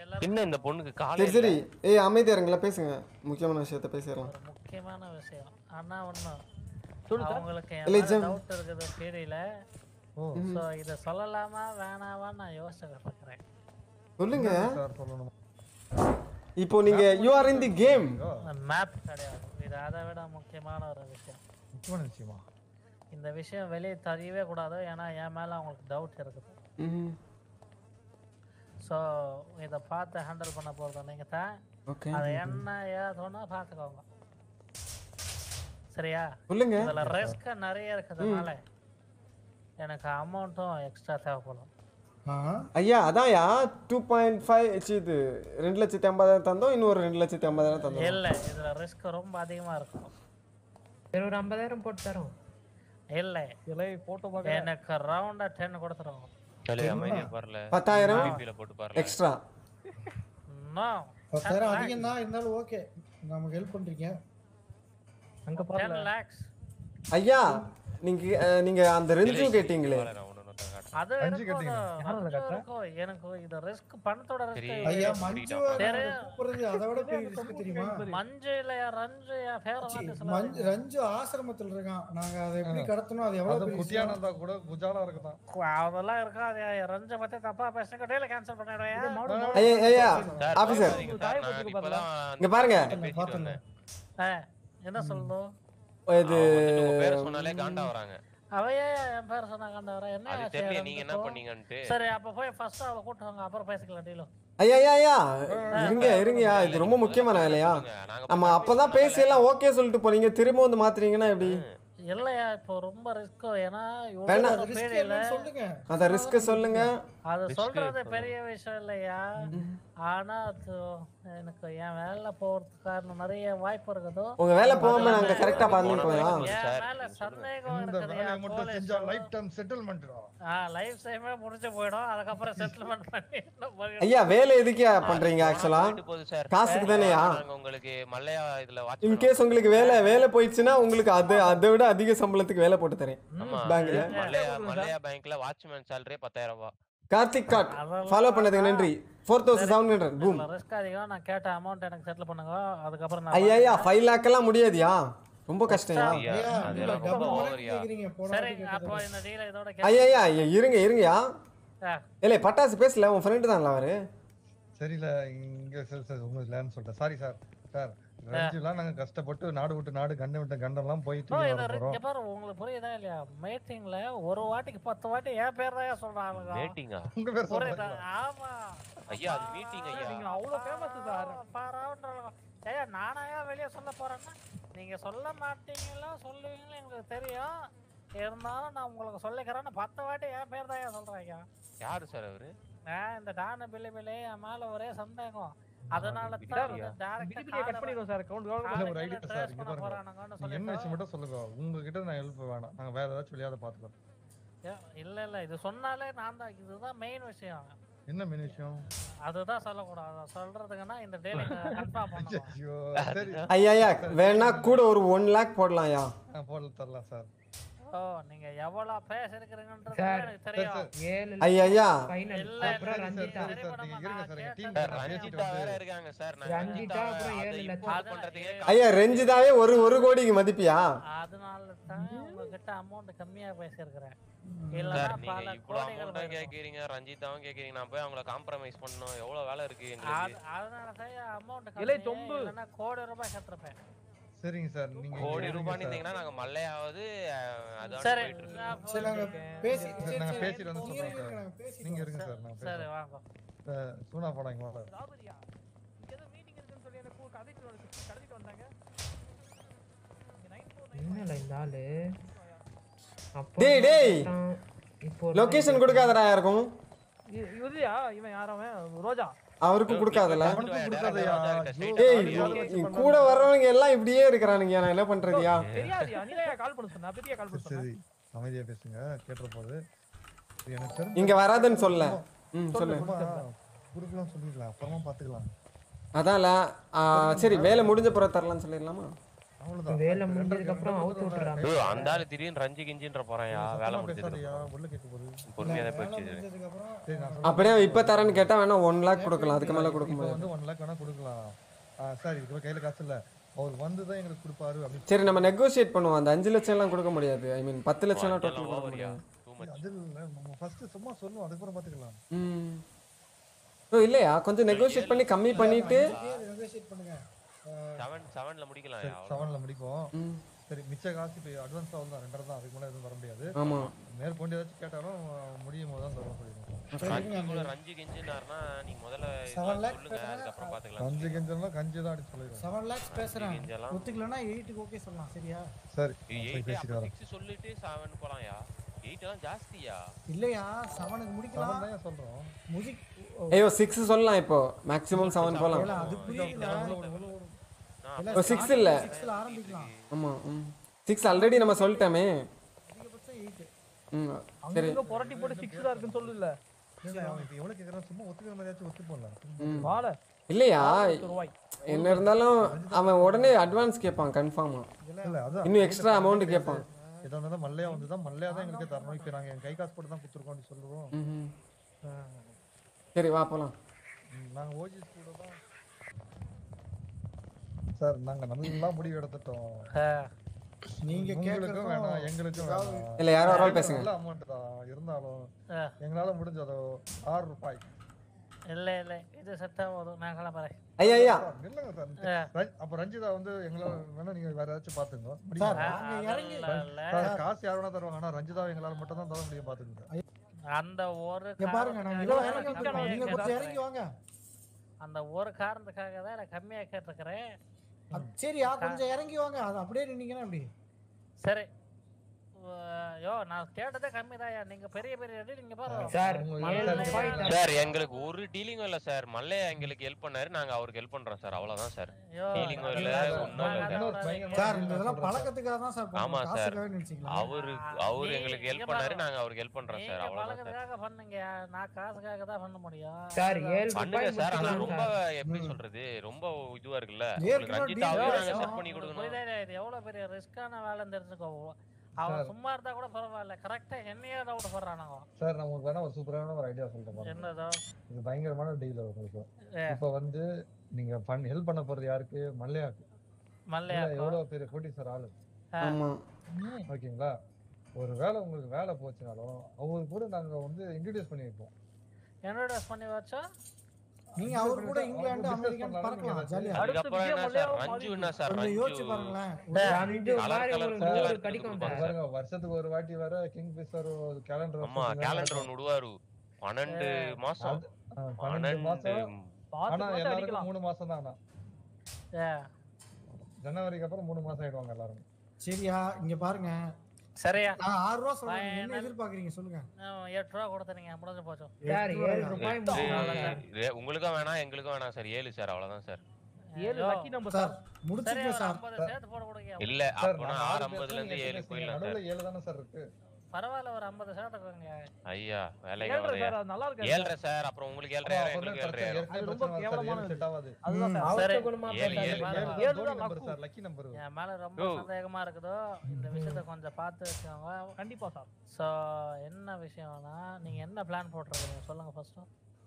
எல்லாரும் என்ன இந்த பொண்ணுக்கு சரி காலையில சரி ஏய் அமைதியா இருங்களா பேசுங்க முக்கியமான விஷயத்த பேசிடலாம் ஒரு முக்கியமான விஷயம் ஆனா ஒண்ணு சொல்லு சார். அவங்களுக்கு இல்லை, என் ஜம். டவுட் இருக்குது தெரியல ஸோ இதை சொல்லலாமா வேணாவான்னு நான் யோசிச்சுக்கிட்டு இருக்கிறேன் சொல்லுங்க சார் சொல்லணும் இப்போ நீங்க you are in the game map கிடையாது இது அதை விட முக்கியமான ஒரு விஷயம் முக்கியமான விஷயமா இந்த விஷயம் வெளியே தெரியவே கூடாது ஏன்னா என் மேல அவங்களுக்கு டவுட் இருக்குது ஸோ இதை பார்த்து ஹேண்டில் பண்ண போகிறது நீங்கள் தான் ஓகே அது என்ன ஏதோன்னு பார்த்துக்கோங்க சரியா சொல்லுங்க இதுல ரிஸ்க் நிறைய இருக்கிறதுனால எனக்கு அமௌண்ட்டும் எக்ஸ்ட்ரா தேவைப்படும் ஐயா அதான்யா டூ பாயிண்ட் ஃபைவ் இது ரெண்டு லட்சத்தி ஐம்பதாயிரம் தந்தோம் இன்னொரு ரெண்டு லட்சத்தி ஐம்பதாயிரம் தந்தோம் இல்ல இதுல ரிஸ்க் ரொம்ப அதிகமா இருக்கும் சரி ஒரு ஐம்பதாயிரம் போட்டு தரோம் இல்ல இலை போட்டோ பார்க்க எனக்கு ரவுண்டா டென் கொடுத்துருவோம் கலை அமைதியா பாருல பத்தாயிரம் பிபில போட்டு பாருல எக்ஸ்ட்ரா நோ பத்தாயிரம் அதிகம் தான் இருந்தாலும் ஓகே நமக்கு ஹெல்ப் பண்றீங்க அங்க டென் பாருல லேக்ஸ் ஐயா நீங்க அஹ், நீங்க அந்த ரெஞ்சு கேட்டீங்களே நான் ஒண்ணு ஒண்ணு காட்டுறேன். அது அஞ்சு இருக்கும் கட்டிங்க. யார் அதை அது கட்டுறா? இருக்கும் எனக்கு இது ரிஸ்க் பணத்தோட சரி. ரிஸ்க் ஐயா சரி, மஞ்சு சரி. கூப்பிடுறது அதை விட பெரிய ரிஸ்க் தெரியுமா மஞ்சு இல்லையா ரஞ்சு என் பேரை சி, மாத்தி மஞ்சு சொல்லாதீங்க ரஞ்சு ஆசிரமத்தில் இருக்கான் நாங்க அதை எப்படி கடத்தணும் அது எவ்வளவு அது பெரிய குட்டியான விஷயம்? இருந்தா கூட குஜாலா இருக்குதான் அதெல்லாம் இருக்காது ரஞ்சை பத்தி தப்பா பேசுங்க டெய்லி கேன்சல் பண்ணிடுவேன் ஐயா ஐயா சார், ஆபீசர் பாருங்க சார், நான் இப்பதான் இங்க பாருங்க பேசிட்டு வந்தேன். என்ன சொல்லணும் இது அவங்க வந்துட்டு உங்க பேரை சொன்னாலே காண்டா வராங்க அவையே என் பேர் சொன்னாங்க வர அது என்ன தெரியல நீங்க என்ன ஆச்சு பண்ணீங்கன்ட்டு சரி அப்ப போய் ஃபர்ஸ்ட் அவளை கூட்டு வாங்க அப்புறம் பேசிக்கலாம் டீலும் ஐயா ஐயா ஐயா இருங்க இருங்கயா இது ரொம்ப முக்கியமான வேலையா நாங்க நம்ம அப்பதான் பேசி எல்லாம் ஓகே சொல்லிட்டு போறீங்க திரும்ப வந்து மாத்துறீங்கன்னா எப்படி இல்லையா இப்போ ரொம்ப ரிஸ்க் ஏன்னா வேணாம். இவ்வளவு அது risk பீரியட்ல என்னன்னு சொல்லுங்க அத ரிஸ்க் சொல்லுங்க அது Risk சொல்றது இருக்கணும். பெரிய விஷயம் இல்லையா ஆனா அது எனக்கு என் வேலை போறதுக்கு காரணம் நிறைய வாய்ப்பு இருக்குதோ உங்க வேலை போகாம நாங்க கரெக்டா பார்த்துட்டு போயலாம் என் சார், மேல சந்தேகம் இந்த இருக்குது வேலையை என் மட்டும் செஞ்சா police lifetime settlement life டைமே முடிஞ்சு போயிடும் அதுக்கப்புறம் செட்டில்மெண்ட் பண்ணி என்ன பண்ணி- ஐயா வேலை எதுக்கியா பண்றீங்க ஆக்சுவலா போயிட்டு போகுது சார் காசுக்கு தானேயா நாங்க உங்களுக்கு மல்லையா இதுல வாட்ச் இன் கேஸ் உங்களுக்கு வேலை வேலை போயிடுச்சுன்னா உங்களுக்கு அது அதை விட அதிக சம்பளத்துக்கு வேலை போட்டு தரேன் ஆமா பேங்க்ல மல்லையா மல்லையா பேங்க்ல வாட்ச்மேன் சேலரி பத்தாயிரம் ரூபாய் கார்த்திக் காட் அதெல்லாம் ஃபாலோ பண்ணதுக்கு நன்றி four thousand seven hundred boom risk அதிகம் நான் கேட்ட அமௌண்ட் எனக்கு செட்டில் பண்ணுங்க அதுக்கப்புறம் ஐயா நான் ஐயா ஃபைவ் லேக் எல்லாம் முடியாதுயா ரொம்ப கஷ்டம்யா ஐயா, ஐயா அதெல்லாம் டபுள் ரொம்ப மடங்கு ஓவரியா. கேக்குறீங்க போன சரி வாட்டி அப்போ கேட்டதை. இந்த டீல இதோட ஐயா ஐயா ஐயா, இருங்க இருங்கயா ஆ, இல்லை பட்டாசு பேசல உன் ஃப்ரெண்டு தான்ல அவரு சரியில்ல இங்க சார் சார் உங்க இல்லைன்னு சொல்லிட்டேன் சாரி சார் சார் ரஞ்சுலாம் நாங்க கஷ்டப்பட்டு நாடு விட்டு நாடு கண்டம் விட்டு கண்டம்லாம் போயிட்டு bro, இங்க இதை வர ரி- போறோம் இங்க பாரு உங்களுக்கு புரியுதா இல்லையா மீட்டிங்ல ஒரு வாட்டிக்கு பத்து வாட்டி என் பேர் தான் சொல்றாங்க மீட்டிங்கா உங்க பேர் புரியுதா சொல்றேன் ஆமா ஐயா அது மீட்டிங் ஐயா நீங்க அவ்வளவு ஃபேமஸ் சார் பரவாயில்ல. ஏய்யா நானாயா வெளியே சொல்ல போறேன்னா நீங்க சொல்ல மாட்டீங்களா சொல்லுவீங்களா எங்களுக்கு தெரியும் இருந்தாலும் நான் உங்களுக்கு சொல்லிக்கிறேன்னு பத்து வாட்டி என் பேர் தான் சொல்றாங்க யாரு சார் அவரு நான் இந்த டான பில்லி பில்லி என் மேல ஒரே சந்தேகம் அதனால பில்லி தான் பில்லியா? பிடிபிடியை கட் பண்ணிடுவோம் சார் கவுண்ட் கவுண்ட் இல்ல, ஒரு idea ட்ரேஸ் சார், இங்க பண்ண பாருங்க. போறானுங்கன்னு நீங்க என்ன விஷயம் சொல்லிட்டு மட்டும் சொல்லுங்க உங்ககிட்ட நான் ஹெல்ப் வேணாம் நாங்க வேற ஏதாச்சும் வெளியாத பாத்துக்கலாம் ஏ- இல்ல இல்ல இது சொன்னாலே நான் தான் இதுதான் மெயின் விஷயம் என்ன மெயின் விஷயம் அதுதான் சொல்லக்கூடாது அதை சொல்றதுக்குன்னா இந்த டேல கன்ஃபார்ம் பண்ணணும் ஐயோ சரி ஐயா ஐயா வேணா கூட ஒரு ஒன் லேக் போடலாம்யா ஆ, போடல தரலாம் சார் ஓ நீங்க எவ்வளவு பேசிருக்கிறீங்கன்றது சார். எனக்கு சரி தெரியும் சார் ஏழு ஐயா ஐயா ஃபைனல் இல்ல, அப்புறம் சரி, ரஞ்சிதா சரி, சார், நீங்க இருங்க சார், எங்க team சார், நான் பேசிட்டு ரஞ்சிதா வந்து- வேற இருக்காங்க சார் நான் ரஞ்சிதா அப்புறம் அதை ஏழு import லட்சம். பண்றதுக்கே ஐயா ரெஞ்சிதாவே ஒரு ஒரு கோடிக்கு மதிப்பியா அதனால தான் உங்ககிட்ட அமௌண்ட் கம்மியா பேசியிருக்கிறேன் சார் இல்லன்னா நீங்க பல இவ்வளவு கோடிகள் அமௌண்ட்டா போயிருக்கும். கேக்குறீங்க ரஞ்சிதாவும் கேக்குறீங்க நான் போய் அவங்கள காம்ப்ரமைஸ் பண்ணணும் எவ்வளவு வேலை இருக்கு எங்களுக்கு அது- அதனால தான் அமௌண்ட் இலை தொம்பு. இல்லைன்னா கோடி ரூபாய் கட்டிருப்பேன் சரிங்க சார் நீங்க கோடி இங்க ரூபாய் இருங்க சார். இருந்தீங்கன்னா நாங்க மல்லையாவது அஹ், அதாவது சரி போயிட்டு இருக்கு. நான் சரி நாங்க போயிட்டு பேசி இருக்கேன். சரி, நாங்க சரி, பேசிட்டு வந்து நீங்க சொல்றோம் இருங்க, சார். நாங்க பேசிட்டு நீங்க வரோம். இருங்க சார் நான் சரி பேசுறேன் வாங்க அஹ், சூனா போடா இங்க வாடா ராபரியா இங்க ஏதோ மீட்டிங் இருக்குன்னு சொல்லி எனக்கு கதைட்டு வந்து கடத்திட்டு வந்தாங்க இங்க nine four nine என்னல இந்த ஆளு அப்போ டேய், டேய். தான் இப்போ லொகேஷன் கொடுக்காதடா யாருக்கும் இ- இதுயா இவன் யாரவன் ரோஜா அவருக்கும் கொடுக்காதல அவனுக்கும் கொடுக்காதயா ஐயோ, டேய் யாரும் வச்சு இ- பண்ண கூட வர்றவங்க எல்லாம் இப்படியே இருக்கிறானுங்க நான் என்ன பண்றதுயா தெரியாதியா நீலையா கால் பண்ண சொன்னா பெரிய கால் பண்ண சொன்னா சரி அமைதியா பேசுங்க கேட்டுற போது எனக்கு தெரிஞ்ச இங்க வராதுன்னு சொல்ல ம் சொல்லு குடுக்கலாம் சொல்லிடலாம் அப்புறமா பாத்துக்கலாம் அதான்ல ஆ, சரி வேலை முடிஞ்ச பிறகு தரலாம்னு சொல்லிடலாமா அவ்வளவுதான் வேலை ரெண்டு- முடிஞ்சதுக்கு ரெண்டு அப்புறம் அவுத்து பேரும் விட்டுறாங்க. ஐயோ, அந்த ஆளு திடீர்னு ரஞ்சி கிஞ்சின்ற போறான்யா சத்தமா வேலை முடிஞ்சதுக்கு பேசாதயா, அப்புறம். உள்ள கேட்க போகுது. பொறுமையா தான் வேலை போயிடுச்சு முடிஞ்சதுக்கு அப்புறம் சரி, நான் சொல்றேன். அப்படியே இப்போ தரேன்னு கேட்டால் வேணா ஒன் லேக் கொடுக்கலாம் அதுக்கு மேலே கொடுக்க இப்போ முடியாது வந்து ஒன் லேக் வேணா கொடுக்கலாம் ஆ, சார் இதுக்கு கையில காசு இல்ல அவர் வந்து தான் எங்களுக்கு கொடுப்பாரு அப்படின்னு சரி நம்ம நெகோஷியேட் பண்ணுவோம் அந்த அஞ்சு லட்சம் எல்லாம் கொடுக்க முடியாது ஐ மீன் பத்து லட்சம்லாம் அதெல்லாம் டோட்டல் கொடுக்க overயா? முடியாது Too much. அது இல்ல நம்ம ஃபர்ஸ்ட் சும்மா சொல்லுவோம் அதுக்கப்புறம் பாத்துக்கலாம் ம் ஓ இல்லையா கொஞ்சம் நெகோஷியேட் பண்ணி கம்மி பண்ணிட்டு நெகோசியேட் பண்ணுங்க Seven, sevenல முடிக்கலாம்யா, அவ்வளவுதான். செவன்ல முடிப்போம் ம் சரி மிச்ச காசு இப்போ அட்வான்ஸ் ஆகும் தான் ரெண்டரை தான் அதுக்கு மேலே எதுவும் வர முடியாது ஆமாம் மேற்கொண்டு ஏதாச்சும் கேட்டாலும் முடியும் போது தான் தர முடியும் ரஞ்சி கூட ரஞ்சி கிஞ்சினாருன்னா நீங்க முதல்ல Seven இதெல்லாம் lakh சொல்லுங்க பேசுனா, அதுக்கப்புறம் பாத்துக்கலாம் கஞ்சி கஞ்செல்லாம் கஞ்சி தான் அடிச்சு சொல்லிடுறேன் செவன் லேக்ஸ் பேசுறேன் கிஞ்செல்லாம் ஒத்துக்கலன்னா எயிட்டுக்கு ஓகே சொல்லலாம் சரியா சரி எயிட் போய் பேசிட்டு அப்ப வரேன் சிக்ஸ் சொல்லிட்டு செவன் போலாம்யா எயிட் எல்லாம் ஜாஸ்தியா இல்லையா செவனுக்கு முடிக்கலாம் செவன் தான் சொல்றோம் முஜிக் ஐயோ சிக்ஸ் சொல்லலாம் இப்போ மேக்ஸிமம் செவன் போகலாம் இல்ல, அது புரியுதுல ஓ சிக்ஸ் இல்லை சிக்ஸ்ல ஆரம்பிக்கலாம் ஆமாம் ம் சிக்ஸ் ஆல்ரெடி நம்ம சொல்லிட்டோமே அதிகபட்சம் எயிட் ம் சரி அங்க புரட்டி போட்டு சிக்ஸ் தான் இருக்குன்னு சொல்லுல இல்லை அவன் இப்போ எவ்வளோ கேட்குறான் சும்மா ஒத்துக்கிற மாதிரியாச்சும் ஒத்துப்போம்ல ம் வாழ இல்லையா ரூபாய் என்ன இருந்தாலும் அவன் உடனே அட்வான்ஸ் கேட்பான் கன்ஃபார்மா இல்லை அதான் இன்னும் எக்ஸ்ட்ரா அமௌண்ட் கேட்பான் எதா இருந்தாலும் மல்லையா வந்து தான் மல்லையா தான் எங்களுக்கு தரணும் இப்போ நாங்கள் என் கை காசு போட்டு தான் கொடுத்துருக்கோம்னு சொல்லுவோம் ம் சரி வா போலாம் நாங்கள் ஓஜி கூட தான் சார் நாங்கள் நல்லா முடிவு எடுத்துட்டோம் நீங்க உங்களுக்கும் வேணாம் கேட்கறதும் எங்களுக்கும் வேணாம் இல்ல யாரோ ஒரு ஆள் பேசுங்க நல்ல அமௌண்ட் தான் இருந்தாலும் ஆ. எங்களால முடிஞ்சதோ ஆறு ரூபாய் இல்ல இல்ல இது செட் ஆகும் நான் கிளம்புறேன் ஐயா ஐயா இல்லைங்க சார் ஆ. ரஞ்- அப்ப ரஞ்சிதா வந்து எங்களால வேணா நீங்க வேற ஏதாச்சும் பாத்துங்க சார் முடியுமா? நாங்க இறங்கி அதெல்லாம் இல்ல. சார், காசு யார் வேணா தருவாங்க ஆனா ரஞ்சிதா எங்களால மட்டும் தான் தர முடியும் பாத்துக்கோங்க அந்த ஒரு இங்க பாருங்க நாங்க காரணத்துக்காக இவ்வளவு தான் இறங்கி நான் வந்துட்டோம் கம்மியா நீங்க கொஞ்சம் இறங்கி கேட்டிருக்கிறேன். வாங்க அந்த ஒரு காரணத்துக்காக தான் நான் கம்மியா கேட்டிருக்கிறேன் அப்- சரியா கொஞ்சம் இறங்கி வாங்க அது அப்படியே நின்னீங்கன்னா அப்படி சரி அஹ் யோ நான் கேட்டதே கம்மி தான் நீங்க பெரிய பெரிய அடி நீங்க பாருங்க சார் அவங்க ஏழு இல்ல, ரூபாய் இல்ல. தரேன். சார் எங்களுக்கு ஒரு டீலிங்கும் இல்ல சார் மல்லையா எங்களுக்கு ஹெல்ப் பண்ணாரு நாங்க அவருக்கு ஹெல்ப் பண்றோம் சார் அவ்வளவுதான் சார் யோ, Feeling-உம் இல்ல, நான் ஒண்ணும் இல்ல. அதை இன்னொரு விட பயங்கரமான சார் இந்த இதெல்லாம் சொல்றேன் சார். பழக்கத்துக்காக தான் சார் ஆமா பண்ணுவோம். சார். காசுக்காக நினைச்சீங்களா அவரு அவரு நீ- எங்களுக்கு இங்க ஹெல்ப் பண்ணாரு பாருங்க. நாங்க அவருக்கு ஹெல்ப் பண்றோம் சார் நீங்க அவ்வளவுதான் சார் பழக்கத்துக்காக பண்ணுங்க நான் காசுக்காக தான் பண்ண முடியும் சார் ஏழு பண்ணுங்க ரூபாய் சார் ஆனா முடிச்சுக்கலாம் ரொம்ப சார் எப்படி ம். சொல்றது ரொம்ப இதுவா இருக்குல்ல உங்களுக்கு ஏற்கனவே ரஞ்சிதாவே deal நாங்க ஆயிடுச்சு. செட் பண்ணி கொடுக்கணும் புரியுதா இல்லையா? இது எவ்வளவு பெரிய ரிஸ்கான வேலைன்னு தெரிஞ்சுக்கோ அவன் சார். சும்மா இருந்தா கூட பரவாயில்ல கரெக்டா என்னையே டவுட் போடுறானுங்க சார் நான் உங்களுக்கு வேணா ஒரு சூப்பரான ஒரு ஐடியா சொல்லிட்டேன் பாருங்க. என்னதோ இது பயங்கரமான டீல் உங்களுக்கு ஏ. இப்ப வந்து நீங்க பண்ண ஹெல்ப் பண்ண போறது யாருக்கு மல்லையாக்கு மல்லையா இல்ல, எவ்வளவு பெரிய கோட்டி சார் ஆளு ஆமா ஓகேங்களா ஒரு வேலை உங்களுக்கு வேலை போச்சுனாலும் அவரு கூட நாங்க வந்து இன்ட்ரடியூஸ் பண்ணி வைப்போம் என்னோட பண்ணி வச்சா நீங்க அவர் கூட இங்கிலாந்து அமெரிக்கன் பறக்கலாம் ஜாலியா அதுக்கப்புறம் என்ன சார் ரஞ்சு என்ன சார் கொஞ்சம் யோசிச்சு ரஞ்சு பாருங்களேன் ரஞ்சு கலர் மாதிரி கலர் ஒரு சார், நூறு எடுத்து கிடைக்கும் கொடுப்பாங்க சார் பாருங்க வருஷத்துக்கு ஒரு வாட்டி வர கிங் பிஷர் கேலண்டர் ஆமா கேலண்டர் ஒன்னு விடுவாரு பன்னெண்டு மாசம் பன்னெண்டு மாசம் பார்த்து ஆனா பார்த்து எல்லாருக்கும் அடிக்கலாம் மூணு மாசம் தான் ஆனா ஏ, ஜனவரிக்கு அப்புறம் மூணு மாசம் ஆயிடுவாங்க எல்லாரும் சரியா இங்க பாருங்க சரியா நான் ஆறு ரூபா சொல்றேன் நீங்க என்ன Final. எதிர்பார்க்கறீங்க சொல்லுங்க நான் எட்டு ரூபா கொடுத்தீங்க முடிஞ்சு போச்சோம் சார் எட்டு ஏழு ரூபாயா? ரூபாய் எட்டு, முடிச்சுக்கலாம் சார் இது உங்களுக்கும் வேணாம் எங்களுக்கும் வேணாம் சார் ஏழு சார் அவ்வளவுதான் சார் ஏழு யோ, லக்கி நம்பர் சார் சரி முடிச்சுங்க ஒரு சார் ஐம்பது சேர்த்து போட கொடுங்க இல்ல சார் அப்பனா ஆறு ஐம்பதுல இருந்து ஏழு போயிடலாம் சார் நடுவுல ஏழு தானே சார் இருக்கு பரவாயில்ல ஒரு ஐம்பது சேர்த்துக்கோங்க ஐயா வேலைக்கு ஏழ்ரை வரலையா சார் அது நல்லா இருக்கு ஏழ்ரை சார் அப்புறம் உங்களுக்கு ஏழ்ரை ஆயிரம் எங்களுக்கு ஏழ்ரை ஆயிரம் அது ரொம்ப கேவலமானது. செட் ஆகாது அதுதான் சார் அவசர சரி. குணமா ஏழு, பேசாதீங்க ஏழு, சார். ஏழு. ஏழு தான் number luck. Sir lucky number என் மேல ரொம்ப யோ. சந்தேகமா இருக்குதோ இந்த விஷயத்த கொஞ்சம் பார்த்து வச்சுக்கோங்க கண்டிப்பா சார் ஸோ என்ன விஷயம்னா நீங்க என்ன பிளான் போட்டிருக்கீங்க சொல்லுங்க ஃபர்ஸ்ட்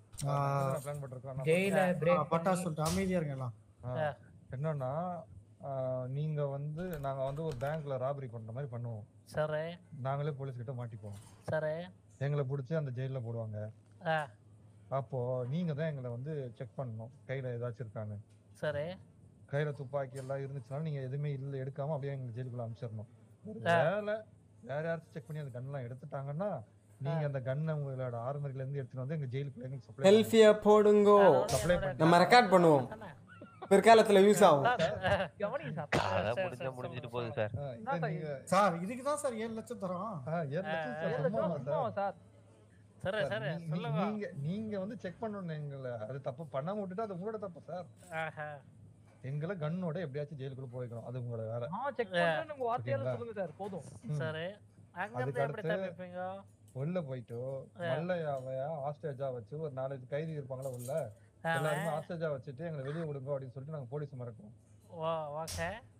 பிளான் பண்ணிருக்கோம் ஜெயில பிரேக் பட்டாசு சொல்லிட்டு அமைதியா இருங்க எல்லாம் ஆ. என்னன்னா ஆ, நீங்க வந்து நாங்க வந்து ஒரு பேங்க்ல ராபரி பண்ற மாதிரி பண்ணுவோம் சரி நாங்களே போலீஸ் கிட்ட மாட்டிப்போம் சரி எங்களை பிடிச்சி அந்த ஜெயில போடுவாங்க ஆ அப்போ நீங்க தான் எங்களை வந்து செக் பண்ணணும் கையில ஏதாச்சும் இருக்கான்னு சரி கையில துப்பாக்கி எல்லாம் இருந்துச்சுனாலும் நீங்க எதுவுமே இல்ல எடுக்காம அப்படியே எங்க ஜெயிலுக்குள்ள அனுப்பிச்சிடணும் ஒரு ஆ. வேலை வேற யாராச்சும் செக் பண்ணி அந்த கன்லாம் எடுத்துட்டாங்கன்னா நீங்க அந்த கன்னை உங்களோட ஆர்மரில இருந்து எடுத்துட்டு வந்து எங்க ஜெயிலுக்குள்ள எங்களுக்கு சப்ளை ஹெல்ஃபியா போடுங்கோ Supply பண்ணி. நம்ம ரெக்கார்ட் பண்ணுவோம் பிற்காலத்துல யூஸ் ஆகும் கவனிங்க சார் அதான் சரி, முடிஞ்சா சரி, முடிஞ்சிட்டு சொல்லுங்க, போகுது சார் இதை நீங்க சார் இதுக்கு தான் சார் ஏழு லட்சம் தரோம் ஆ, ஏழு லட்சம் சார் ஏழு சும்மாவா லட்சம் சார்? சும்மாவா சார் சரி சார், சரி நீ- நீ- சொல்லுங்க நீங்க நீங்க வந்து செக் பண்ணணும் எங்களை அது தப்பு பண்ணாம விட்டுட்டா அது உங்களோட தப்பு சார் ஆஹா. எங்களை கண்ணோட எப்படியாச்சும் ஜெயிலுக்குள்ள போய்க்கணும் அது உங்களோட வேலை நான் செக் பண்றேன்னு உங்க வார்த்தையால ஓகேங்களா? சொல்லுங்க சார் போதும் ம். சரி அங்க இருந்து அதுக்கு எப்படி அடுத்து- தப்பிப்பீங்க உள்ள போயிட்டு மல்லையாவையா ஹாஸ்டேஜா வச்சு ஒரு நாலஞ்சு கைதி இருப்பாங்களா உள்ள எல்லாருமே ஹாஸ்டேஜா வச்சுட்டு எங்களை வெளியே விடுங்க அப்படின்னு சொல்லிட்டு நாங்க போலீஸ் மறக்கோம் ஓ ஓகே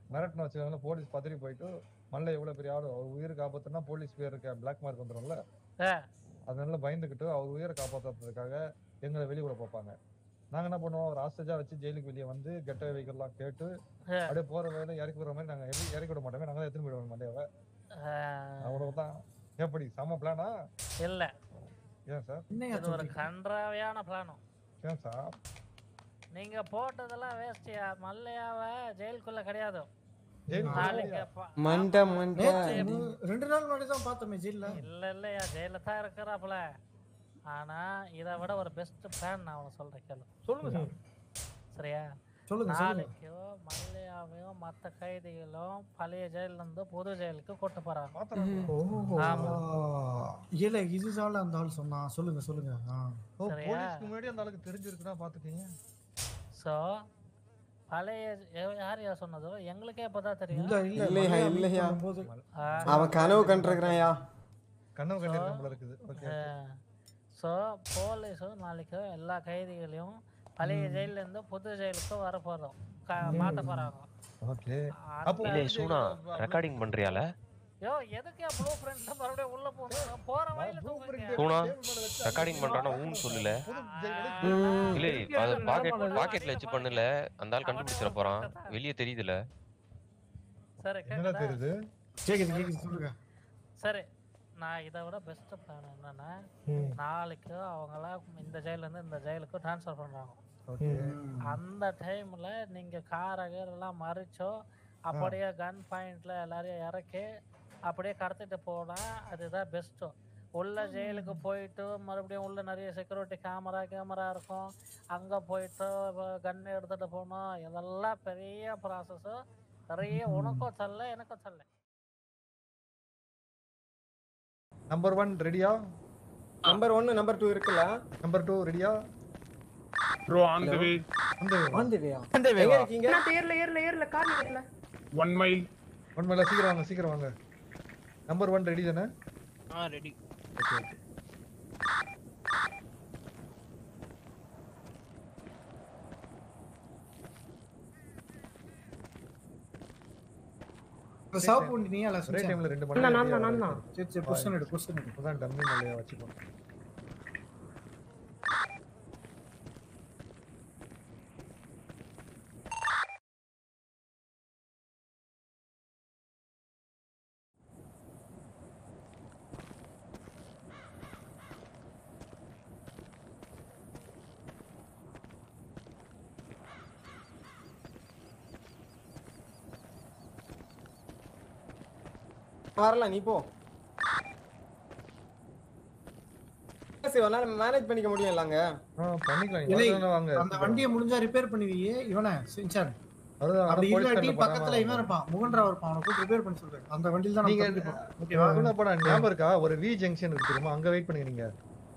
மிரட்டின வச்சுக்கோங்களேன் போலீஸ் பதறி போயிட்டு மல்ல எவ்வளவு பெரிய ஆளு அவர் உயிரை காப்பாத்தினா போலீஸ் பேர் இருக்க பிளாக் மார்க் வந்துரும்ல ஆ. அதனால பயந்துக்கிட்டு அவர் உயிரை காப்பாத்துறதுக்காக எங்களை வெளியே கூட பார்ப்பாங்க நாங்க என்ன பண்ணுவோம் அவர் ஆஸ்டேஜா வச்சு ஜெயிலுக்கு வெளியே வந்து கெட்ட வைக்கலாம் கேட்டு ஆ. அப்படியே போற வேலை இறக்கி விடுற மாதிரி நாங்க இறக்கி- இறக்கி விட மாட்டோமே நாங்க தான் எடுத்துன்னு போயிடுவோம் மண்டையாவை அவ்வளவுதான் எப்படி செம பிளானா இல்ல ஏன் சார் என்னையா இது ஒரு சொல்றீங்க கன்றாவியான பிளானும் ஏன் சார் நீங்க போட்டதெல்லாம் வேஸ்டியா மல்லையாவ ஜெயிலுக்குள்ள கிடையாது ஜெயிலுக்கு நாளைக்கு போறியா? ப- மண்டை மண்டை நேத்து மு- ரெண்டு நாள் முன்னாடி தான் பார்த்தோமே ஜெயில்ல இல்ல இல்லையா ஜெயில தான் இருக்கிறாப்புல ஆனா இதை விட ஒரு பெஸ்ட் பிளான் நான் உனக்கு சொல்றேன் கேளு சொல்லுங்க சார் சொல்லுங்க சரியா சொல்லுங்க நாளைக்கும் மல்லையாவையும் மத்த கைதிகளும் பழைய ஜெயில இருந்து புது ஜெயிலுக்கு கூட்டு போறாங்க பாத்திரம் ஆமா இல்ல இதுதால அந்த ஆள் சொன்னான் சொல்லுங்க சொல்லுங்க ஆ. ஓ சரியா? போலீஸ்க்கு முன்னாடி அந்த ஆளுக்கு தெரிஞ்சிருக்குன்னா பாத்துக்கீங்க சோ பழைய ய- யார் யார் சொன்னதோ எங்களுக்கே இப்பதான் தெரியும் இல்ல இல்ல இல்லையா, மலையாளி இல்லையா. பண்ணும்போது ஆ, அவன் கனவு கண்டிருக்கிறான்யா கனவு கண்டிருக்க போல இருக்குது ஓகே ஸோ போலீஸும் நாளைக்கு எல்லா கைதிகளையும் பழைய ஜெயில்ல இருந்து புது ஜெயிலுக்கு வர போறோம் க- மாத்த போறாங்க ஓகே அந்த- அப்போ இல்லை சூனா ரெக்கார்டிங் பண்றியால யோ எதுக்கு ப்ளூ பிரிண்ட்ல மறுபடியும் உள்ள போகணும் போற வழியில தூக்குங்க சூனா ரெக்கார்டிங் பண்றானா ஊன்னு சொல்லல இல்ல அது பாக்கெட் பாக்கெட்ல வச்சு பண்ணல அந்த ஆள் கண்டுபிடிச்சிட போறான் வெளியே தெரியுதுல சரி என்னடா கேக்குதா? தெரியுது கேக்குது கேக்குது சொல்லுங்க சரி நான் இதை விட பெஸ்ட் பிளான் என்னன்னா நாளைக்கு அவங்கள இந்த ஜெயில இருந்து இந்த ஜெயிலுக்கு ட்ரான்ஸ்ஃபர் பண்றாங்க ஓகே அந்த டைம்ல நீங்க காரை எல்லாம் மறிச்சோ அப்படியே கன் பாயிண்ட்ல எல்லாரையும் இறக்கி அப்படியே கடத்திட்டு போனா அதுதான் பெஸ்ட்டு உள்ள ஜெயிலுக்கு போயிட்டு மறுபடியும் உள்ள நிறைய செக்யூரிட்டி கேமரா கேமரா இருக்கும் அங்க போயிட்டு கன் எடுத்துட்டு போகணும் இதெல்லாம் பெரிய ப்ராசஸ் நிறைய உனக்கும் சொல்ல எனக்கும் சொல்ல நம்பர் ஒன் ரெடியா நம்பர் ஒன்னு நம்பர் டூ இருக்குல்ல நம்பர் டூ ரெடியா ப்ரோ ஆன் தி வே வந்து வந்துவியா எங்க இருக்கீங்க நான் ஏர்ல ஏர்ல ஏர்ல கார் ஏர்ல ஒன் மைல் உண்மையில சீக்கிரம் வாங்க சீக்கிரம் வாங்க நம்பர் ஒன் ரெடி தானே ஆ ரெடி ஓகே ஓகே இந்த சாப்பு வண்டி நீ அல்ல ஒரே டைம்ல ரெண்டு நான் நான் மணி நான் தான் சரி சரி புஷன் எடு புஷன் எடு இப்பதான் டம்மி மலையா வச்சுப்போம் வரலாம் நீ போ சரி ஒரு நாள் மேனேஜ் பண்ணிக்க முடியும் இல்லங்க ஆ பண்ணிக்கலாம் நீங்க இல்லை, வரதுனா வாங்க அந்த வண்டியை முடிஞ்சா ரிப்பேர் பண்ணுவியே இவனை சின்சான் அதுதான் அப்படி அதான் police இல்லாட்டி stand ல பக்கத்துல போடாம இவன் இருப்பான் முகன்றா இருப்பான் அவனை கூட்டு ரிப்பேர் பண்ண சொல்றேன் அந்த வண்டியில தான் நீங்க நம்ம தப்பிப்போம். ஓகேவா உள்ள போடா ஞாபகம் இருக்கா ஒரு வி ஜங்ஷன் இருக்கு தெரியுமா அங்க வெயிட் பண்ணுங்க நீங்க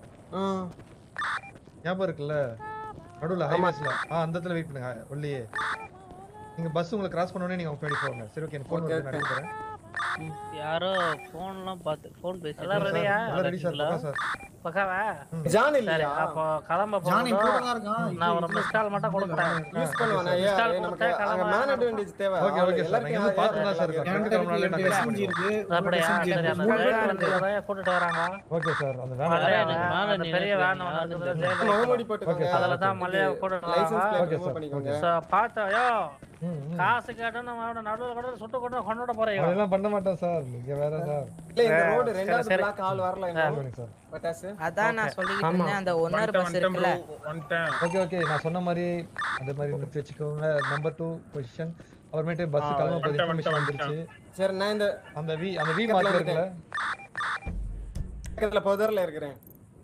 ஞாபகம் இருக்குல்ல நடுவுல ஹைவேஸ்ல ஆ அந்த இடத்துல வெயிட் பண்ணுங்க உள்ளே நீங்க பஸ் உங்களை கிராஸ் பண்ண உடனே நீங்க அவங்க பின்னாடி போங்க சரி ஓகே எனக்கு ஃபோன் Okay, வருது நான் okay. எடுக்கிறேன் யாரோ போன்லாம் பார்த்து போன் எல்லாம் பேசி ரெடியா நல்லா ரெடி சார் பக்கா சார் பக்காவா ஜான் சரி இல்லையா அப்போ கிளம்ப ஜானி கூட போனதும் தான் இருக்கான் நான் ஒரு மிஸ் கால் மட்டும் கொடுக்குறேன் யூஸ் பண்ணுவானா ஐயா Install நமக்கு கொடுத்தா அங்க கிளம்ப மேன் அட்வான்டேஜ் தேவை Okay, okay, sir. நான் இங்க பார்த்து தான் sir இருக்கேன். என்கிட்ட இருக்கு, ரெண்டு SMG இருக்கு ஒரு அப்படியா SMG சரி இருக்கு. அந்த மூணு பேர் வேன் இருக்கு. வண்டியில கூட்டிட்டு வராங்க ஓகே சார் அந்த மல்லையா வேலை எனக்கு மேல அந்த நீ பெரிய நினைக்கிறீங்க, வேன் ஒன்று யாருன்னு இருக்குது தெரியல. ஜெயிலுக்கு. மோடி போட்டுக்கோங்க Okay, sir. அதுல தான் மல்லையா கூட்டிட்டு லைசென்ஸ் வராங்க பிளேட் Okay, ரிமூவ் sir. பண்ணிக்கோங்க So, பார்த்தா யோ ம், ம். காசு கேட்டோன்னு அவனை நடுவில் கூட சுட்டு கொண்டு கொண்டுட போறீங்க அதெல்லாம் பண்ண மாட்டோம் சார் நீங்க வேற சார் இல்ல இந்த ரோடு சரி, ரெண்டாவது சரி. பிளாக் ஆள் வரல ஆ. இன்னும் சொல்லுங்க சார் பட்டாசு அதான் நான் சொல்லிக்கிட்டு ஆமா. இருந்தேன் அந்த ஒன்னர் பஸ் வந்துட்டேன் இருக்குல்ல ப்ரோ வந்துட்டேன் ஓகே ஓகே நான் சொன்ன மாதிரி அந்த மாதிரி நிறுத்தி வச்சுக்கோங்க நம்பர் டூ பொசிஷன் அப்புறமேட்டு பஸ் ஆ, கிளம்ப போது வந்துட்டேன், இன்ஃபர்மேஷன் வந்துட்டேன். வந்துருச்சு சரி நான் இந்த அந்த வி அந்த வி பக்கத்துல மார்க் இருக்குல்ல பக்கத்துல புதர்ல இருக்கிறேன்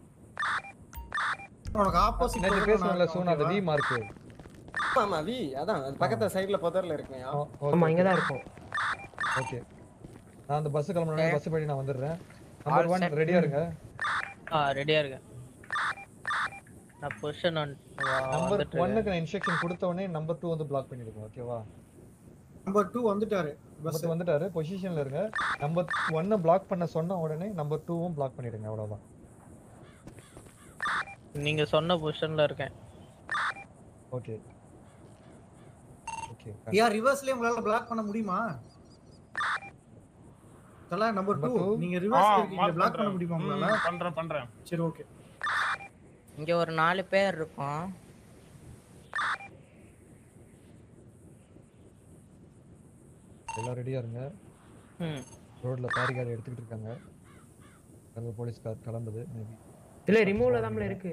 உனக்கு ஆப்போசிட் நேற்று பேசுவாங்கல்ல சோனா அந்த வி மார்க் ஆமா வி அதான் அது பக்கத்துல சைடுல புதர்ல இருக்கேன் ஆமா இங்க தான் இருக்கும் ஓகே நான் அந்த பஸ் கிளம்புறேன் Okay. பஸ் படி நான் வந்துடுறேன் நம்பர் All ஒன் set. ரெடியா இருங்க ஆ ரெடியா இருக்கேன் நான் பொசிஷன் நம்பர் ஒன்னுக்கு நான் இன்ஸ்ட்ரக்ஷன் கொடுத்த உடனே நம்பர் டூ வந்து பிளாக் பண்ணிடுங்க ஓகேவா நம்பர் டூ வந்துட்டாரு பஸ் நம்பர் வந்துட்டாரு பொசிஷன்ல இருங்க நம்பர் ஒன்னை பிளாக் பண்ண சொன்ன உடனே நம்பர் டூவும் பிளாக் பண்ணிடுங்க அவ்வளவுதான் நீங்க சொன்ன பொசிஷன்ல இருக்கேன் ஓகே ஓகே ஓகே ஐயா ரிவர்ஸ்லயே உங்களால பிளாக் பண்ண முடியுமா தல நம்பர் Number 2 two. நீங்க ஆ ரிவர்ஸ் இருக்கீங்க மார்க் பிளாக் பண்ண பண்றேன் முடியுமா ம், உங்களால பண்றேன் பண்றேன் சரி ஓகே இங்க ஒரு நாலு பேர் இருக்கோம் எல்லாம் ரெடியா இருங்க ம் ரோட்ல பேரிகார்டு எடுத்துக்கிட்டு இருக்காங்க அந்த போலீஸ் கார் கிளம்புது மேபி இல்ல ரிமூவ்ல தான் இருக்கு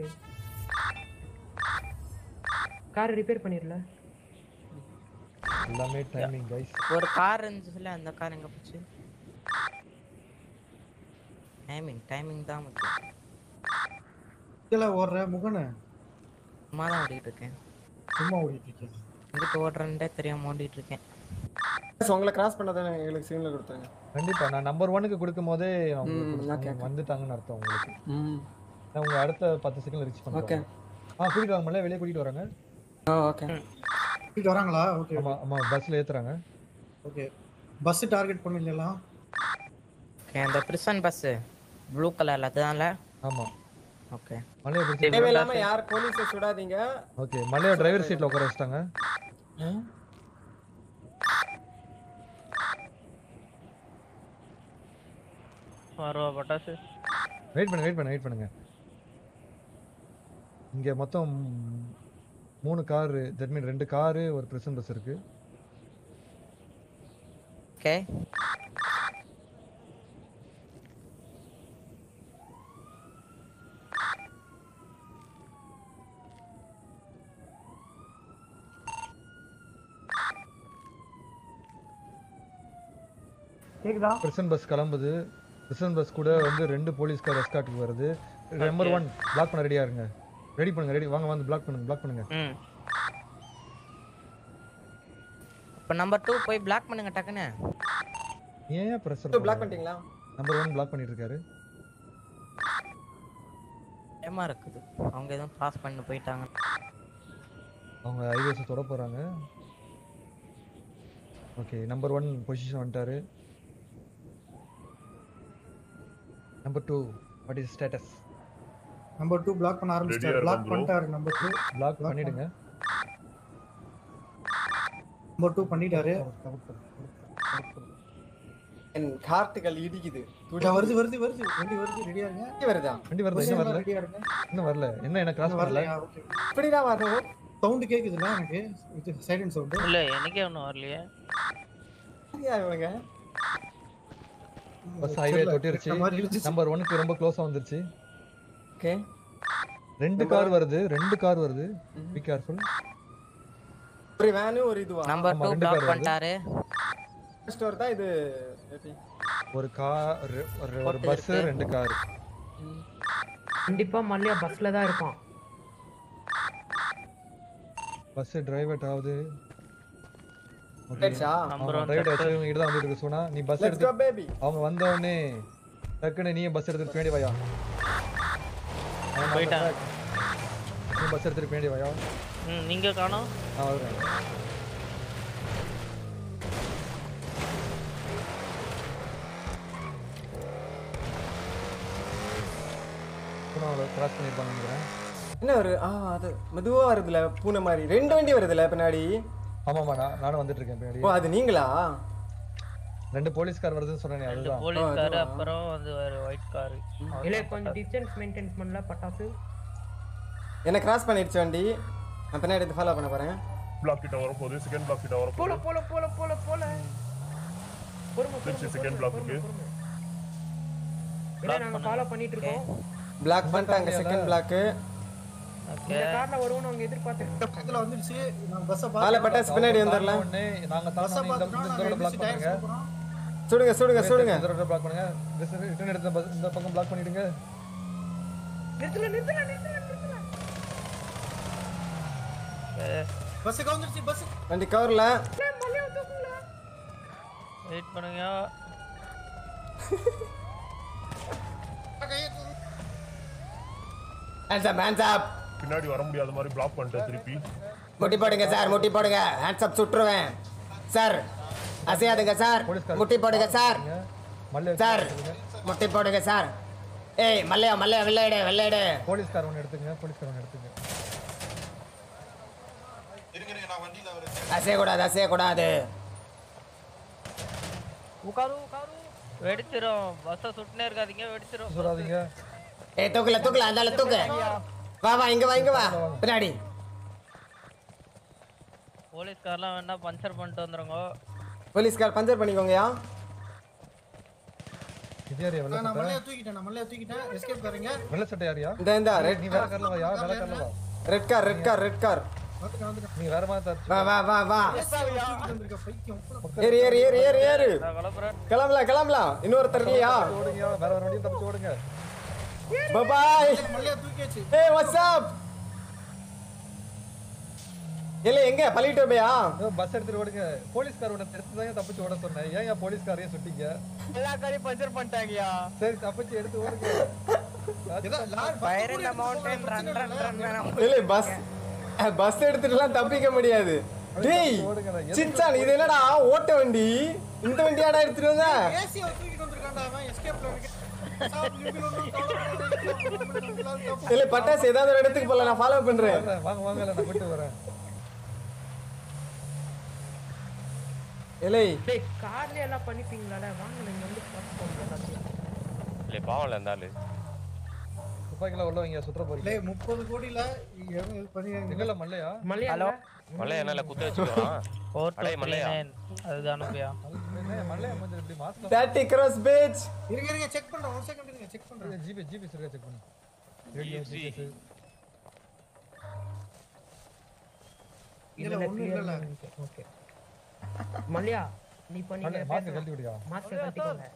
கார் ரிப்பேர் பண்ணிரல எல்லாமே டைமிங் கைஸ் ஒரு கார் இருந்துச்சுல அந்த கார் எங்க போச்சு டைமிங் டைமிங் தான் முக்கியம் இதுல ஓடுற முகன சும்மா தான் ஓடிட்டு இருக்கேன் சும்மா ஓடிட்டு இருக்கேன் எங்கிட்ட ஓடுறேன்டே தெரியாம ஓடிட்டு இருக்கேன் உங்களை கிராஸ் பண்ணதானே எங்களுக்கு சிக்னல் கொடுத்தாங்க கண்டிப்பா நான் நம்பர் ஒனுக்கு கொடுக்கும் போதே அவங்க ம், கொடுத்தாங்க. okay, okay. வந்துட்டாங்கன்னு அர்த்தம் உங்களுக்கு ம் நான் உங்க அடுத்த பத்து செகண்ட் ரீச் ஓகே பண்ணுறேன் ஆ கூட்டிட்டு வாங்க வெளியே கூட்டிட்டு வராங்க ஆ ஓகே இது வராங்களா ஓகே ஆமா ஆமா பஸ்ல ஏத்துறாங்க ஓகே பஸ் டார்கெட் பண்ணிடலாம் ஓகே அந்த பிரிசன் பஸ் ப்ளூ கலர்ல அதுதான்ல ஆமா ஓகே மலையை பிடிச்சி தேவையில்லாம யார் போலீஸை சுடாதீங்க ஓகே மலையை டிரைவர் சீட்ல உட்கார வச்சிட்டாங்க வருவா பட்டாசு வெயிட் பண்ணுங்க வெயிட் பண்ணுங்க வெயிட் பண்ணுங்க இங்க மொத்தம் மூணு காரு தட் மீன் ரெண்டு காரு ஒரு பிரசன் பஸ் இருக்கு ஓகே கேக்குதா பிரசன் பஸ் கிளம்புது பிரசன் பஸ் கூட வந்து ரெண்டு போலீஸ்கார் எஸ்காட்டுக்கு வருது நம்பர் ஒன் பிளாக் பண்ண ரெடியா இருங்க ரெடி பண்ணுங்க ரெடி வாங்க வந்து பிளாக் பண்ணுங்க பிளாக் பண்ணுங்க ம் இப்போ நம்பர் டூ போய் பிளாக் பண்ணுங்க டக்குன்னு ஏன் பிரஷர் பிளாக் பண்ணிட்டீங்களா நம்பர் ஒன் பிளாக் பண்ணிட்டு இருக்காரு ஏமா இருக்குது அவங்க எதுவும் பாஸ் பண்ணி போயிட்டாங்க அவங்க ஹைவேஸ் தொட போறாங்க ஓகே நம்பர் ஒன் பொசிஷன் வந்துட்டாரு number two what is status number 2 block பண்ண ஆரம்பிச்சிட்டாரு பிளாக் பண்ணிட்டாரு நம்பர் 2 பிளாக் பண்ணிடுங்க நம்பர் 2 பண்ணிட்டாரு என் கார்ட்டுகள் இடிக்குது இதோ வருது வருது வருது வண்டி வருது ரெடியா இருங்க துடி வருதா வண்டி வருது இன்னும் வரல ரெடியா இருங்க இன்னும் வரல என்ன என்ன கிராஸ் இன்னும் வரல வரலையா ஓகே இப்படிதான் வரும் சவுண்ட் கேக்குதுல எனக்கு இது சைலண்ட் சவுண்ட் இல்ல எனக்கே ஒன்றும் வரலையே யார் இவங்க பஸ் ஹைவே தொட்டிருச்சு மாதிரி இழுத்துச்சு. நம்பர் ஒன்னுக்கு ரொம்ப க்ளோஸா வந்துருச்சு ஓகே ரெண்டு கார் வருது ரெண்டு கார் வருது பி கேர்ஃபுல் ஒரு வேனு ஒரு இதுவா நம்பர் ஆமா, டூ ரெண்டு பிளாக் பேர் வருது. பண்ணிட்டாரு ஸ்டோர் தான் இது எப்படி? ஒரு கார் ஒரு போட்டு பஸ் இருக்கு. ரெண்டு கார் கண்டிப்பா மல்லியா பஸ்ல தான் இருப்பான் பஸ் டிரைவர்ட் ஆகுது ஆயிடுச்சா நம்பர் ஒன் டிரைவர் ஆச்சு இவங்க தான் வந்துட்டு இருக்கு சொன்னா நீ பஸ் லெட்ஸ் எடுத்து கோ பேபி அவங்க வந்த உடனே டக்குன்னு நீ பஸ் எடுத்துட்டு வேண்டி வாயா போயிட்டாங்க. நீ பஸ் எடுத்துட்டு வேண்டி வாயா ம் நீங்க காணோம் நான் வருவேன் கிராஸ் பண்ணிருப்பாங்க நினைக்கிறேன் என்ன ஒரு ஆ அது மெதுவா வருதுல பூனை மாதிரி ரெண்டு வண்டி வருதுல பின்னாடி ஆமாமா நான் நானும் வந்துட்டு இருக்கேன் ஓ பின்னாடி அது நீங்களா ரெண்டு போலீஸ்கார் வருதுன்னு சொன்னேனே ரெண்டு அதுதான் போலீஸ் காரு அதுவா? அப்புறம் வந்து ஒரு ஒயிட் காரு இல்ல கொஞ்சம் டிஸ்டன்ஸ் மெயின்டைன் பண்ணல பட்டாசு என்ன கிராஸ் பண்ணிடுச்சு வண்டி நான் பின்னாடி எடுத்து ஃபாலோ பண்ண போறேன் பிளாக் கிட்ட வரப்போகுது செகண்ட் பிளாக் கிட்ட போல வரப்போகுது போல போல போல போல பொறுமை திருச்சி பொறுமை, second பொறுமை, block பொறுமை, இருக்கு. பொறுமை. இல்ல நாங்க ஃபாலோ பண்ணிட்டு இருக்கோம் பிளாக் பண்ணிட்டாங்க செகண்ட் பிளாக் ஓகே இந்த கார்ல வருவோம்னு அவங்க எதிர்பார்த்து பக்கத்துல வந்துருச்சு நாங்க பஸ்ஸ பால பட்டாசு பின்னாடி வந்துடலாம் உடனே நாங்க பஸ்ஸ தாண்டி இந்த பார்த்தோம் இந்த ரோட பிளாக் பண்ணுங்க சுடுங்க சுடுங்க சுடுங்க இந்த ரோட பிளாக் பண்ணுங்க ரிட்டர்ன் எடுத்த பஸ் இந்த பக்கம் பிளாக் பண்ணிடுங்க நிறுத்தல நிறுத்தல நிறுத்தல நிறுத்தல பஸ்ஸுக்கு வந்துருச்சு பஸ் வண்டி கவர்ல மல்லியா தூக்குங்களா வெயிட் பண்ணுங்க ஹேண்ட்ஸ் அப் ஹேண்ட்ஸ் அப் பின்னாடி வர முடியாத மாதிரி பிளாக் பண்ணிட்டேன் திருப்பி முட்டி போடுங்க சார் முட்டி போடுங்க ஹேண்ட்ஸ் அப் சுட்டுருவேன் சார் அசையாதுங்க சார் போலீஸ்கார் முட்டி போடுங்க சார் மல்ல சார் முட்டி போடுங்க சார் ஏய் மல்லையா மல்லையா வெள்ளையடு வெள்ளையடு போலீஸ்கார் ஒன்று எடுத்துங்க போலீஸ்கார் ஒன்று எடுத்துங்க அசையக்கூடாது அசையக்கூடாது உட்காரு உட்காரு வெடிச்சிரும் பஸ்ஸை சுட்டுனே இருக்காதீங்க வெடிச்சிரும் சொல்லாதீங்க ஏய் தூக்கல தூக்கல அந்தால தூக்கு வா வா இங்க வா இங்க வா பின்னாடி போலீஸ்காரெல்லாம் வேணா பஞ்சர் பண்ணிட்டு வந்துருங்க போலீஸ்கார் பஞ்சர் பண்ணிக்கோங்கயா இது யாரியா வெள்ள நான் சட்டை மல்லையா தூக்கிட்டேன் நான் மல்லையா தூக்கிட்டேன் எஸ்கேப் காரங்க வெள்ள சட்டை யாரியா இந்த இந்த ரெட் நீ வேற கார்ல வா யார் வேற கார்ல வா red car red car red car வந்துட்டேன் வந்துட்டேன் நீ வேற மாதிரி தச்சு வா வா வா வா தூக்கிட்டு வந்திருக்க பைத்தியம் ஏறு ஏறு ஏறு ஏறு ஏறு நான் கிளம்புறேன் கிளம்பலாம் கிளம்பலாம் இன்னொருத்தர் இல்லையா ஓடுங்க வேற வேற வண்டியும் தப்பிச்சு ஓடுங்க பாய் மல்லையா தூக்கியாச்சு ஏய் வாட்ஸ் அப் இல்ல எங்க பள்ளிட்டோமையா பஸ் எடுத்துட்டு ஓடுங்க போலீஸ்கார் உன்னை எடுத்து தான் தப்பிச்சு ஓட சொன்னேன் ஏன் ஏன் போலீஸ்காரையும் சுட்டீங்க எல்லா காரையும் பஞ்சர் பண்ணிட்டாங்கயா சரி தப்பிச்சு எடுத்து ஓடுங்க ஏதோ லாரி ஃபயர் இந்த மவுண்டன் ரன் ரன் ரன் வேணும் இல்ல பஸ் பஸ் எடுத்துட்டுலாம் தப்பிக்க முடியாது டேய் சின்சான் இது என்னடா ஓட்ட வண்டி இந்த வண்டியாடா எடுத்துட்டு வந்த ஏசியை தூக்கிட்டு வந்திருக்கான்டா அவன் எஸ்கேப்ல இருக்கு சாப் லிம்பில் ஒண்ணும் கவலைப்படாத. இல்ல பட்டாசு ஏதாவது ஒரு இடத்துக்கு போல நான் ஃபாலோ பண்றேன் வரேன், வாங்க வாங்க இல்ல நான் கூட்டு வரேன் இல்லை டேய் கார்ல எல்லாம் பண்ணிப்பீங்களாடா வாங்க நீங்க வந்து பார்த்துக்கோங்க எல்லாத்தையும். இல்லை பாவம்ல இந்த ஆளு துப்பாக்கில உள்ள வைங்க சுற்ற போறீங்க டேய், முப்பது கோடியில எவன் இது பண்ணி எங்கல மல்லையா மல்லியா ஹலோ மல்லையா என்னால குத்த வச்சுக்கிறான் ஃபோர் டூ அடே த்ரீ மல்லையா. நைன் அதுதானுங்கய்யா மல்லையா கொஞ்சம் இப்படி மாசம் தேர்ட்டி கிராஸ் பேஜ் இருங்க இருங்க செக் பண்றேன் ஒரு செகண்ட் இருங்க செக் பண்றேன் ஜிபி ஜிபி சரியா செக் பண்ணு Easy. இல்ல ஒண்ணும் இல்ல ஓகே மல்லியா நீ பண்ணி மாஸ்க் கழட்டி விடியா மாஸ்க் கட்டிக்கோங்க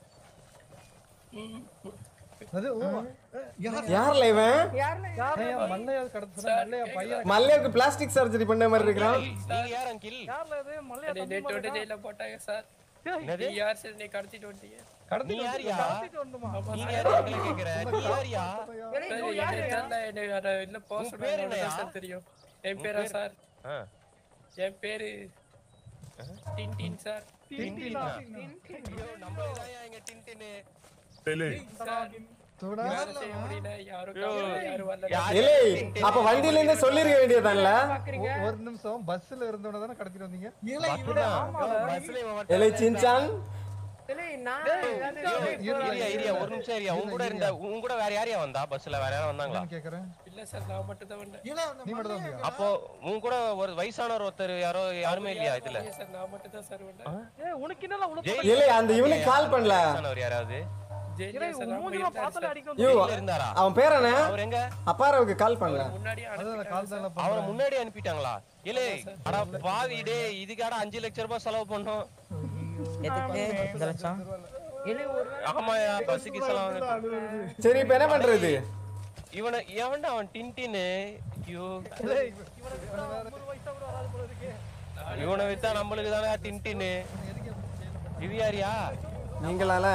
அது ஓ யார்ல இவன் ஏன் மல்லையா கடத்து சொன்னா மல்லையா பையன் மல்லையாவுக்கு பிளாஸ்டிக் சர்ஜரி பண்ண மாதிரி இருக்கிறான் நீங்க யார் அங்கிள் யார்ல இது மல்லையா தம்பி மாதிரி இருக்கா? போட்டாங்க சார் என்னது யார் சார் நீ கடத்திட்டு வந்துட்டீங்க கடத்தி நீ யாரியா கடத்திட்டு வரணுமா? நீங்க யாரு எங்களை கேக்குற நீ யாரியா என்ன இல்ல போக உன் பேர் என்னய்யா? சார் தெரியும் என் பேரா சார் ஆ. என் பேரு டின்டின் சார் டின்டினா? ஐயோ, நம்மளேதான்யா இங்க டின்டினு. டேலே வேலை செய்ய முடியல யாரும் ஐயோ, யாரும் வரல யாரு இல்லை டின்டின்? அப்ப வண்டியில இருந்தே சொல்லிருக்க வேண்டியதான்ல ஒ- ஒரு நிமிஷம் பஸ்ல இருந்தவன தானே கடத்திட்டு வந்தீங்க இல்ல இவன பஸ்ல இவன் மட்டும் இல்லை சின்சான் டேய் நான் இரியா, இரியா, ஒரு நிமிஷம் இரியா. உன் கூட இருந்த உன் கூட வேற யாரையா வந்தா பஸ்ல வேற யாரும் வந்தாங்களா நான் கேக்குறேன் இல்ல சார் நான் மட்டும் தான் வந்தேன் இல்ல அந்த நீ மட்டும் தான் வந்தீங்க அப்போ உன் கூட ஒரு வயசானவர் ஒருத்தர் யாரோ யாருமே இல்லையா இதுல இல்ல சார் நான் மட்டும் தான் சார் வந்தேன் ஏய், உனக்கு என்னடா உள்ள ஜெயில்ல இல்லை அந்த இவனுக்கு கால் பண்ணல வயசானவர் யாராவது ஜெயில ஏய், சார் உன் நான் மூஞ்சில இருந்தார் பார்த்தாலே சார். அடிக்கும் யூ ஜெயில்ல இருந்தாரா அவன் பேர் என்ன அவர் எங்க அப்பாராவுக்கு கால் பண்ணல முன்னாடியே அதான் அனுப்பிட்டாங்க கால் தான் சார். அவரை பண்றேன் முன்னாடி அனுப்பிட்டாங்களா இல்ல அடா பாவி டேய் இதுக்காட அஞ்சு லட்சம் ரூபாய் செலவு பண்ணோம் எதுக்கு இந்த லட்சம் இல்லை ஒரு ஆமாயா பஸ்ஸுக்கு செலவு வாங்க. சரி இப்ப என்ன பண்றது இவனை எவன்டா அவன் டின்டின்னு ஐயோ ஐம்பது வயசா கூட வராது போல இருக்கு இவனை வித்தா நம்மளுக்கு தானே டின்டின்னு இது யாரியா நீங்களால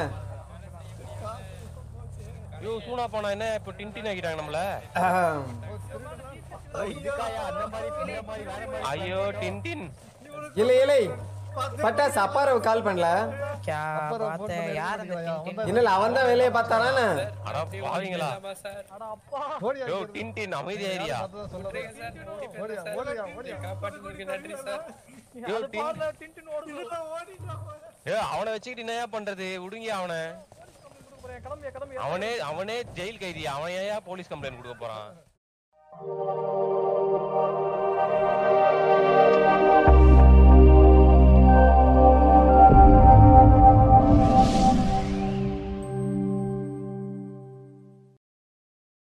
ஐயோ சூனா போனா என்ன இப்போ டின்டின் ஆக்கிட்டாங்க நம்மள ஆஹ். ஐயோ டின்டின் இல்லை இல்லை பட்டாசு அப்பாராவுக்கு கால் பண்ணல क्या बात है यार அந்த டின் இல்ல இல்ல அவன் தான் வேலையை பார்த்தாரானே அட பாவிங்களா ஆமா சார் அட அப்பா ஓடியா யோ டின்டின் அமைதி ஏரியா அதான் சொல்ல சார் ஓடியா ஓடியா ஓடியா காப்பாற்றுவதற்கு நன்றி சார் யோ அது டின் பாருல டின்டின் ஓடுது ஏ அவனை வச்சுக்கிட்டு என்னயா பண்றது விடுங்க அவனை கொடுக்க போறேன் கிளம்பியா கிளம்பியா அவனே அவனே ஜெயில் கைதி அவன் ஏன் போலீஸ் கம்ப்ளைண்ட் கொடுக்க போறான்